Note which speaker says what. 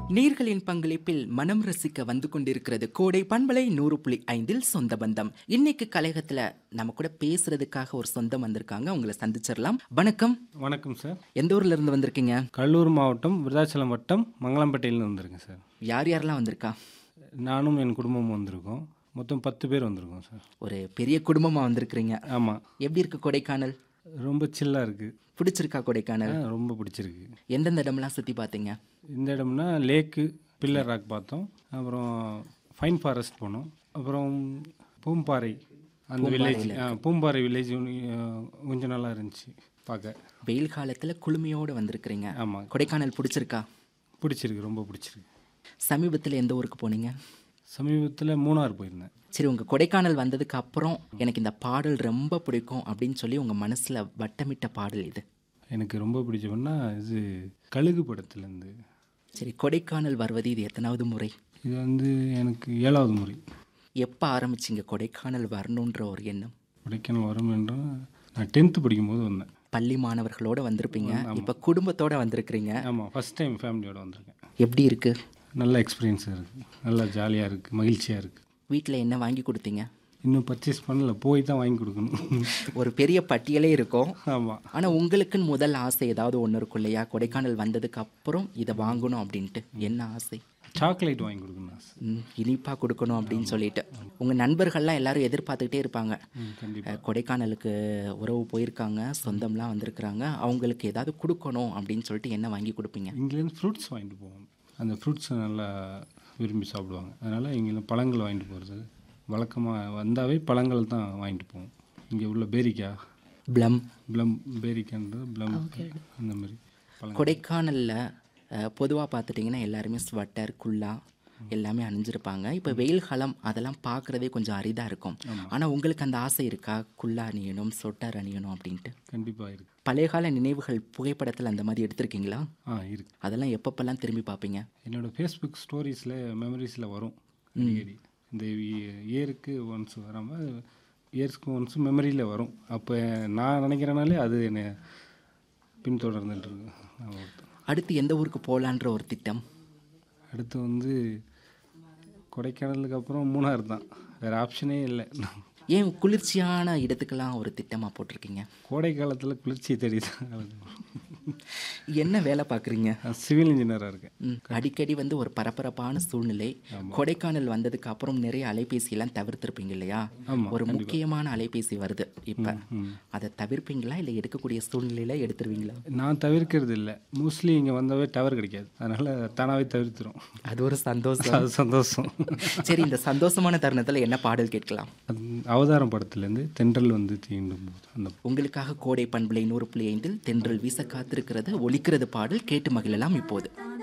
Speaker 1: நீர்களின் பங்களிப்பில் மனம் ரசிக்க வந்து கொண்டிருக்கிறது கோடை பண்பலை நூறு புள்ளி ஐந்தில் சொந்த பந்தம் இன்னைக்கு கலையகத்துல நம்ம கூட பேசுறதுக்காக ஒரு சொந்தம் வந்திருக்காங்க உங்களை சந்திச்சிடலாம் வணக்கம்
Speaker 2: வணக்கம் சார்
Speaker 1: எந்த ஊர்ல இருந்து வந்திருக்கீங்க
Speaker 2: கடலூர் மாவட்டம் விருதாச்சலம் வட்டம் மங்களம்பேட்டையிலேருந்து வந்திருக்கேன் சார்
Speaker 1: யார் யாரெல்லாம் வந்திருக்கா
Speaker 2: நானும் என் குடும்பமும் வந்திருக்கோம் மொத்தம் பத்து பேர் வந்திருக்கோம் சார்
Speaker 1: ஒரு பெரிய குடும்பமா வந்திருக்கிறீங்க
Speaker 2: ஆமாம்
Speaker 1: எப்படி இருக்கு கொடைக்கானல்
Speaker 2: ரொம்ப சில்லாக இருக்குது
Speaker 1: பிடிச்சிருக்கா கொடைக்கானல்
Speaker 2: ரொம்ப பிடிச்சிருக்கு
Speaker 1: எந்தெந்த இடம்லாம் சுத்தி பார்த்தீங்க
Speaker 2: இந்த இடம்னா லேக்கு பில்லர் ராக் பார்த்தோம் அப்புறம் ஃபைன் ஃபாரஸ்ட் போனோம் அப்புறம் பூம்பாறை அந்த வில்லேஜ் பூம்பாறை வில்லேஜ் கொஞ்சம் நல்லா இருந்துச்சு பார்க்க
Speaker 1: வெயில் காலத்துல குளுமையோட வந்திருக்கிறீங்க
Speaker 2: ஆமாம்
Speaker 1: கொடைக்கானல் பிடிச்சிருக்கா
Speaker 2: பிடிச்சிருக்கு ரொம்ப பிடிச்சிருக்கு
Speaker 1: சமீபத்துல எந்த ஊருக்கு போனீங்க
Speaker 2: சமீபத்தில் மூணார் போயிருந்தேன்
Speaker 1: சரி உங்க கொடைக்கானல் வந்ததுக்கு அப்புறம் எனக்கு இந்த பாடல் ரொம்ப பிடிக்கும் அப்படின்னு சொல்லி உங்க மனசுல வட்டமிட்ட பாடல் இது
Speaker 2: எனக்கு ரொம்ப பிடிச்சவன்னா இது கழுகு படத்துலேருந்து
Speaker 1: சரி கொடைக்கானல் வருவது இது எத்தனாவது முறை
Speaker 2: இது வந்து எனக்கு ஏழாவது முறை
Speaker 1: எப்போ ஆரம்பிச்சிங்க கொடைக்கானல் வரணுன்ற ஒரு எண்ணம்
Speaker 2: கொடைக்கானல் வரும் என்றால் நான் டென்த்து படிக்கும்போது வந்தேன்
Speaker 1: பள்ளி மாணவர்களோட வந்திருப்பீங்க இப்போ குடும்பத்தோட வந்திருக்கிறீங்க
Speaker 2: ஆமாம் ஃபஸ்ட் டைம் ஃபேமிலியோட வந்திருக்கேன்
Speaker 1: எப்படி இருக்கு
Speaker 2: நல்ல எக்ஸ்பீரியன்ஸாக இருக்குது நல்லா ஜாலியாக இருக்குது மகிழ்ச்சியாக இருக்குது
Speaker 1: வீட்டில் என்ன வாங்கி கொடுத்தீங்க
Speaker 2: இன்னும் பர்ச்சேஸ் பண்ணல போய் தான் வாங்கி கொடுக்கணும்
Speaker 1: ஒரு பெரிய பட்டியலே இருக்கும்
Speaker 2: ஆமாம்
Speaker 1: ஆனால் உங்களுக்குன்னு முதல் ஆசை ஏதாவது ஒன்று இருக்கும் இல்லையா கொடைக்கானல் வந்ததுக்கு அப்புறம் இதை வாங்கணும் அப்படின்ட்டு என்ன ஆசை
Speaker 2: சாக்லேட் வாங்கி கொடுக்கணும் ஆசை
Speaker 1: ம், இனிப்பா கொடுக்கணும் அப்படின்னு சொல்லிட்டு உங்க நண்பர்கள்லாம் எல்லாரும் எதிர்பார்த்துக்கிட்டே இருப்பாங்க
Speaker 2: ம் கண்டிப்பாக
Speaker 1: அஹ், கொடைக்கானலுக்கு உறவு போயிருக்காங்க சொந்தம்லாம் வந்திருக்கிறாங்க அவங்களுக்கு ஏதாவது கொடுக்கணும் அப்படின்னு சொல்லிட்டு என்ன வாங்கி கொடுப்பீங்க
Speaker 2: இங்கேருந்து ஃப்ரூட்ஸ் வாங்கிட்டு போவோம் அந்த ஃப்ரூட்ஸை நல்லா விரும்பி சாப்பிடுவாங்க அதனால் இங்கே பழங்கள் வாங்கிட்டு போகிறது வழக்கமாக வந்தாவே பழங்கள் தான் வாங்கிட்டு போவோம் இங்கே உள்ள பேரிக்காய்
Speaker 1: ப்ளம்
Speaker 2: ப்ளம் பேரிக்கான்றது ப்ளம் அந்த மாதிரி பழங்கள்
Speaker 1: கொடைக்கானல்ல பொதுவாக பார்த்துட்டிங்கன்னா எல்லாருமே ஸ்வெட்டர் குல்லா எல்லாமே அணிஞ்சிருப்பாங்க இப்போ வெயில் காலம் அதெல்லாம் பார்க்குறதே கொஞ்சம் அரிதாக இருக்கும் ஆனால் உங்களுக்கு அந்த ஆசை இருக்கா குல்லா அணியணும் சொட்டர் அணியணும் அப்படின்ட்டு
Speaker 2: கண்டிப்பாக இருக்குது
Speaker 1: பழைய கால நினைவுகள் புகைப்படத்தில் அந்த மாதிரி எடுத்திருக்கீங்களா
Speaker 2: ஆ இருக்குது
Speaker 1: அதெல்லாம் எப்பப்பெல்லாம் திரும்பி பார்ப்பீங்க
Speaker 2: என்னோடய ஃபேஸ்புக் ஸ்டோரிஸில் மெமரிஸில் வரும் அடிக்கடி இந்த இயருக்கு ஒன்ஸ் வராமல் இயர்ஸ்க்கு ஒன்ஸ் மெமரியில் வரும் அப்போ நான் நினைக்கிறனாலே அது என்னை பின்தொடர்ந்துட்டு இருக்கு நான் ஒருத்தன்.
Speaker 1: அடுத்து எந்த ஊருக்கு போகலான்ற ஒரு திட்டம்
Speaker 2: அடுத்து வந்து கொடைக்கானலுக்கு அப்புறம் மூணார் தான் வேறு ஆப்ஷனே இல்லை
Speaker 1: ஏன் குளிர்ச்சியான இடத்துக்கெல்லாம் ஒரு திட்டமாக போட்டிருக்கீங்க
Speaker 2: கோடை காலத்தில் குளிர்ச்சி தேடி தான்
Speaker 1: என்ன வேலை பார்க்குறீங்க
Speaker 2: சிவில் இன்ஜினியராக இருக்கேன்
Speaker 1: ம், அடிக்கடி வந்து ஒரு பரபரப்பான சூழ்நிலை கொடைக்கானல் வந்ததுக்கு அப்புறம் நிறைய அலைபேசி எல்லாம் தவிர்த்திருப்பீங்க இல்லையா
Speaker 2: ஆமா,
Speaker 1: ஒரு முக்கியமான அலைபேசி வருது இப்ப
Speaker 2: ம்.
Speaker 1: அதை தவிர்ப்பீங்களா இல்லை எடுக்கக்கூடிய சூழ்நிலையில எடுத்துருவீங்களா
Speaker 2: நான் தவிர்க்கிறது இல்லை மோஸ்ட்லி இங்கே வந்தாவே டவர் கிடைக்காது அதனால் தானாகவே தவிர்த்துரும்
Speaker 1: அது ஒரு சந்தோஷம்
Speaker 2: அது சந்தோஷம்
Speaker 1: சரி இந்த சந்தோஷமான தருணத்துல என்ன பாடல் கேட்கலாம்
Speaker 2: அது அவதாரம் படத்துலேருந்து தென்றல் வந்து தீண்டும் போது அந்த
Speaker 1: உங்களுக்காக கோடை பண்பலை நூறு புள்ளி ஐந்தில் தென்றல் வீச காத்திருக்கிறது ஒலிக்கிறது பாடல் கேட்டு மகிழலாம் இப்போது